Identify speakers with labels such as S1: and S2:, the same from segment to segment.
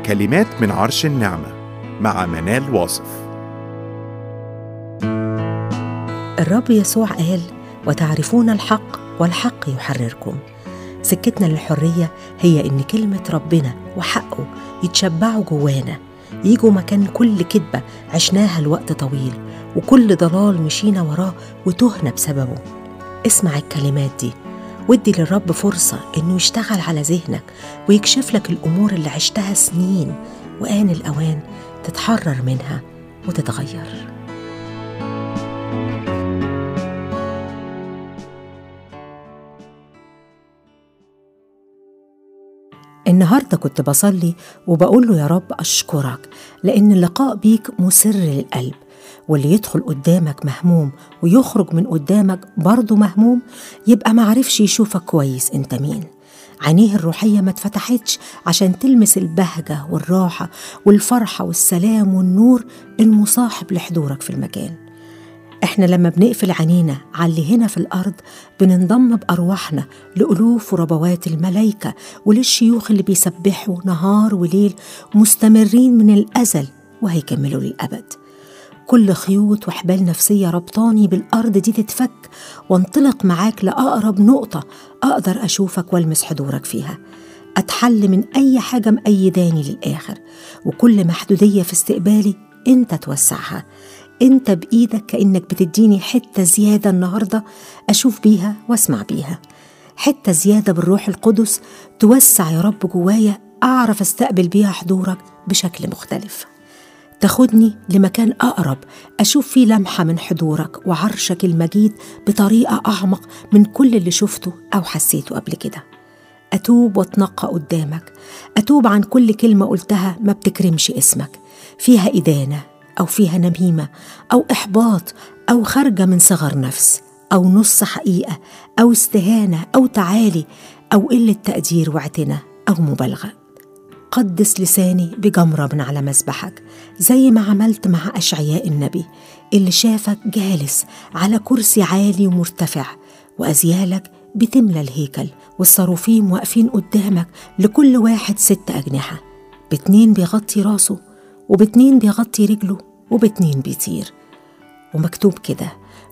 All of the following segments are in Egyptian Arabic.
S1: كلمات من عرش النعمة مع منال واصف
S2: الرب يسوع قال وتعرفون الحق والحق يحرركم سكتنا للحرية هي إن كلمة ربنا وحقه يتشبعوا جوانا يجوا مكان كل كذبة عشناها لوقت طويل وكل ضلال مشينا وراه وتهنا بسببه اسمع الكلمات دي وادي للرب فرصة إنه يشتغل على ذهنك ويكشف لك الأمور اللي عشتها سنين وآن الأوان تتحرر منها وتتغير النهارده كنت بصلي وبقول له يا رب اشكرك لان اللقاء بيك مسر للقلب واللي يدخل قدامك مهموم ويخرج من قدامك برضه مهموم يبقى معرفش يشوفك كويس انت مين عينيه الروحية ما اتفتحتش عشان تلمس البهجة والراحة والفرحة والسلام والنور المصاحب لحضورك في المكان احنا لما بنقفل عينينا على اللي هنا في الارض بننضم بارواحنا لالوف وربوات الملائكه وللشيوخ اللي بيسبحوا نهار وليل مستمرين من الازل وهيكملوا للابد كل خيوط وحبال نفسيه ربطاني بالارض دي تتفك وانطلق معاك لاقرب نقطه اقدر اشوفك والمس حضورك فيها اتحل من اي حاجه مأيداني للاخر وكل محدوديه في استقبالي انت توسعها انت بايدك كانك بتديني حته زياده النهارده اشوف بيها واسمع بيها حته زياده بالروح القدس توسع يا رب جوايا اعرف استقبل بيها حضورك بشكل مختلف تاخدني لمكان اقرب اشوف فيه لمحه من حضورك وعرشك المجيد بطريقه اعمق من كل اللي شفته او حسيته قبل كده اتوب واتنقى قدامك اتوب عن كل كلمه قلتها ما بتكرمش اسمك فيها ادانه أو فيها نميمة أو إحباط أو خارجة من صغر نفس أو نص حقيقة أو استهانة أو تعالي أو قلة تقدير واعتناء أو مبالغة قدس لساني بجمرة من على مسبحك زي ما عملت مع أشعياء النبي اللي شافك جالس على كرسي عالي ومرتفع وأزيالك بتملى الهيكل والصاروفيم واقفين قدامك لكل واحد ست أجنحة باتنين بيغطي راسه وباتنين بيغطي رجله وباتنين بيطير ومكتوب كده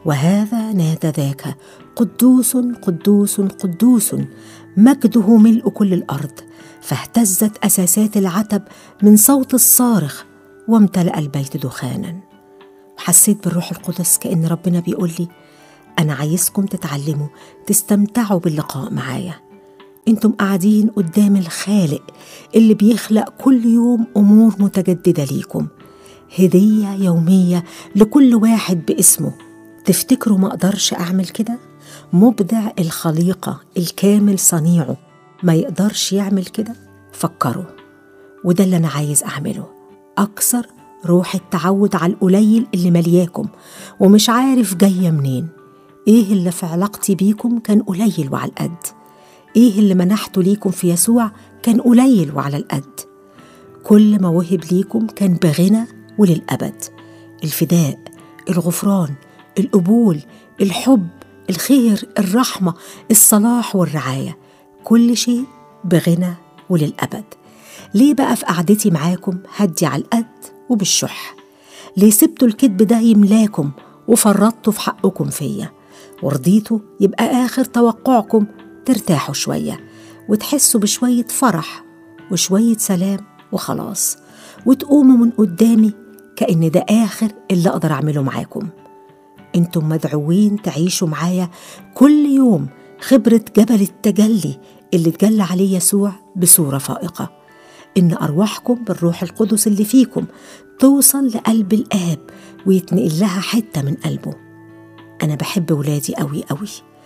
S2: وهذا نادى ذاك قدوس قدوس قدوس مجده ملء كل الارض فاهتزت اساسات العتب من صوت الصارخ وامتلا البيت دخانا حسيت بالروح القدس كان ربنا بيقول لي انا عايزكم تتعلموا تستمتعوا باللقاء معايا انتم قاعدين قدام الخالق اللي بيخلق كل يوم امور متجدده ليكم هديه يوميه لكل واحد باسمه تفتكروا ما اقدرش اعمل كده مبدع الخليقه الكامل صنيعه ما يقدرش يعمل كده فكروا وده اللي انا عايز اعمله اكسر روح التعود على القليل اللي ملياكم ومش عارف جايه منين ايه اللي في علاقتي بيكم كان قليل وعلى القد ايه اللي منحته ليكم في يسوع كان قليل وعلى القد كل ما وهب ليكم كان بغنى وللابد الفداء الغفران القبول الحب الخير الرحمه الصلاح والرعايه كل شيء بغنى وللابد ليه بقى في قعدتي معاكم هدي على القد وبالشح ليه سبتوا الكذب ده يملاكم وفرطتوا في حقكم فيا ورضيتوا يبقى اخر توقعكم ترتاحوا شوية وتحسوا بشوية فرح وشوية سلام وخلاص وتقوموا من قدامي كأن ده آخر اللي أقدر أعمله معاكم انتم مدعوين تعيشوا معايا كل يوم خبرة جبل التجلي اللي اتجلى عليه يسوع بصورة فائقة إن أرواحكم بالروح القدس اللي فيكم توصل لقلب الآب ويتنقل لها حتة من قلبه أنا بحب ولادي أوي أوي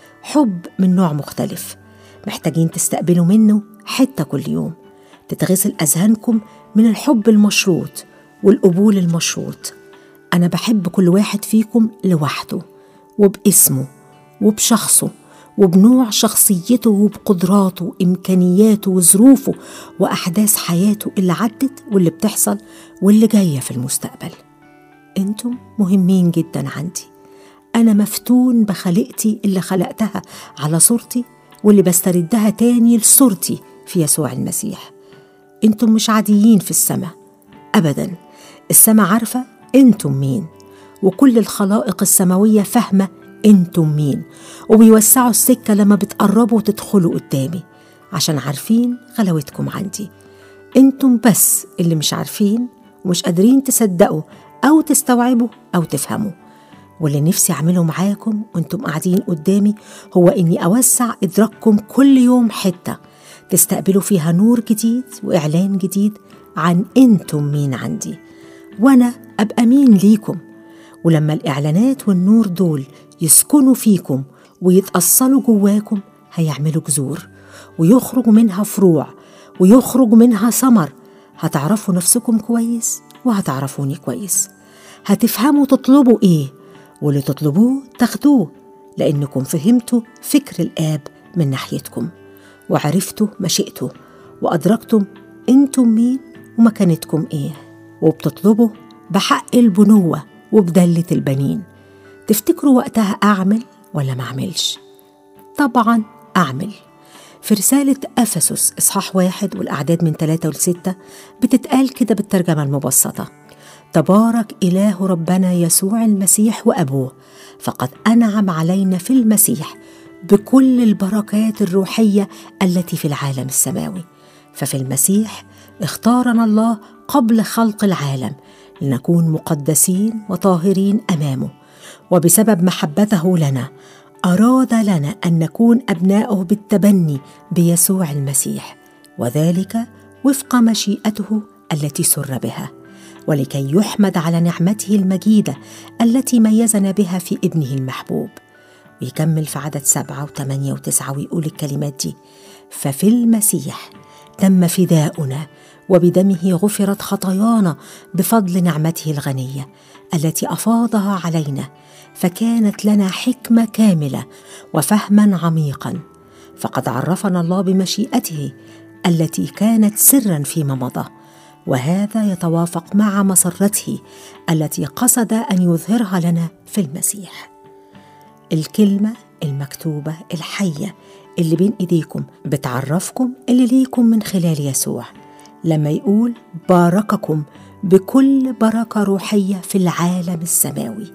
S2: حب من نوع مختلف محتاجين تستقبلوا منه حتة كل يوم تتغسل أذهانكم من الحب المشروط والقبول المشروط أنا بحب كل واحد فيكم لوحده وباسمه وبشخصه وبنوع شخصيته وبقدراته وإمكانياته وظروفه وأحداث حياته اللي عدت واللي بتحصل واللي جاية في المستقبل انتم مهمين جدا عندي أنا مفتون بخليقتي اللي خلقتها على صورتي واللي بستردها تاني لصورتي في يسوع المسيح انتم مش عاديين في السماء ابدا السماء عارفه انتم مين وكل الخلائق السماويه فاهمه انتم مين وبيوسعوا السكه لما بتقربوا وتدخلوا قدامي عشان عارفين غلاوتكم عندي انتم بس اللي مش عارفين ومش قادرين تصدقوا او تستوعبوا او تفهموا واللي نفسي اعمله معاكم وانتم قاعدين قدامي هو اني اوسع ادراككم كل يوم حته تستقبلوا فيها نور جديد واعلان جديد عن انتم مين عندي وانا ابقى مين ليكم ولما الاعلانات والنور دول يسكنوا فيكم ويتأصلوا جواكم هيعملوا جذور ويخرج منها فروع ويخرج منها ثمر هتعرفوا نفسكم كويس وهتعرفوني كويس هتفهموا تطلبوا ايه واللي تطلبوه تاخدوه لانكم فهمتوا فكر الاب من ناحيتكم وعرفتوا مشيئته وادركتم انتم مين ومكانتكم ايه وبتطلبوا بحق البنوه وبدله البنين تفتكروا وقتها اعمل ولا ما اعملش طبعا اعمل في رسالة أفسس إصحاح واحد والأعداد من ثلاثة لستة بتتقال كده بالترجمة المبسطة تبارك إله ربنا يسوع المسيح وأبوه فقد أنعم علينا في المسيح بكل البركات الروحية التي في العالم السماوي ففي المسيح اختارنا الله قبل خلق العالم لنكون مقدسين وطاهرين أمامه وبسبب محبته لنا اراد لنا ان نكون ابناؤه بالتبني بيسوع المسيح وذلك وفق مشيئته التي سر بها ولكي يحمد على نعمته المجيده التي ميزنا بها في ابنه المحبوب ويكمل في عدد سبعة وثمانية وتسعة ويقول الكلمات دي ففي المسيح تم فداؤنا وبدمه غفرت خطايانا بفضل نعمته الغنيه التي افاضها علينا فكانت لنا حكمه كامله وفهما عميقا فقد عرفنا الله بمشيئته التي كانت سرا فيما مضى وهذا يتوافق مع مسرته التي قصد ان يظهرها لنا في المسيح الكلمه المكتوبه الحيه اللي بين ايديكم بتعرفكم اللي ليكم من خلال يسوع لما يقول بارككم بكل بركه روحيه في العالم السماوي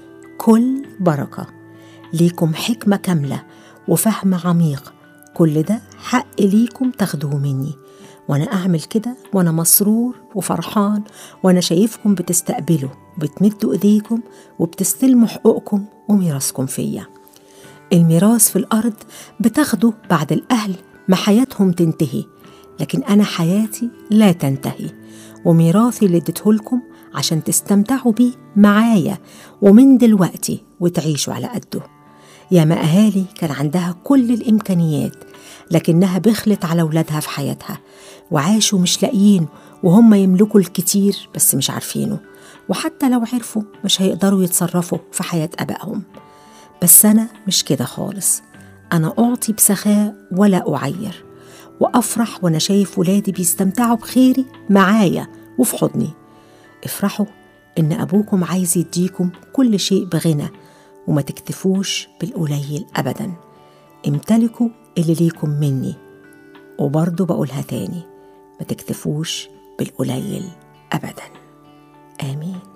S2: كل بركه ليكم حكمه كامله وفهم عميق كل ده حق ليكم تاخدوه مني وانا اعمل كده وانا مسرور وفرحان وانا شايفكم بتستقبلوا وبتمدوا ايديكم وبتستلموا حقوقكم وميراثكم فيا الميراث في الارض بتاخده بعد الاهل ما حياتهم تنتهي لكن انا حياتي لا تنتهي وميراثي اللي اديتهولكم عشان تستمتعوا بيه معايا ومن دلوقتي وتعيشوا على قده يا ما أهالي كان عندها كل الإمكانيات لكنها بخلت على ولادها في حياتها وعاشوا مش لاقيين وهم يملكوا الكتير بس مش عارفينه وحتى لو عرفوا مش هيقدروا يتصرفوا في حياة أبائهم بس أنا مش كده خالص أنا أعطي بسخاء ولا أعير وأفرح وأنا شايف ولادي بيستمتعوا بخيري معايا وفي حضني افرحوا إن أبوكم عايز يديكم كل شيء بغنى وما تكتفوش بالقليل أبدا امتلكوا اللي ليكم مني وبرضه بقولها تاني ما تكتفوش بالقليل أبدا آمين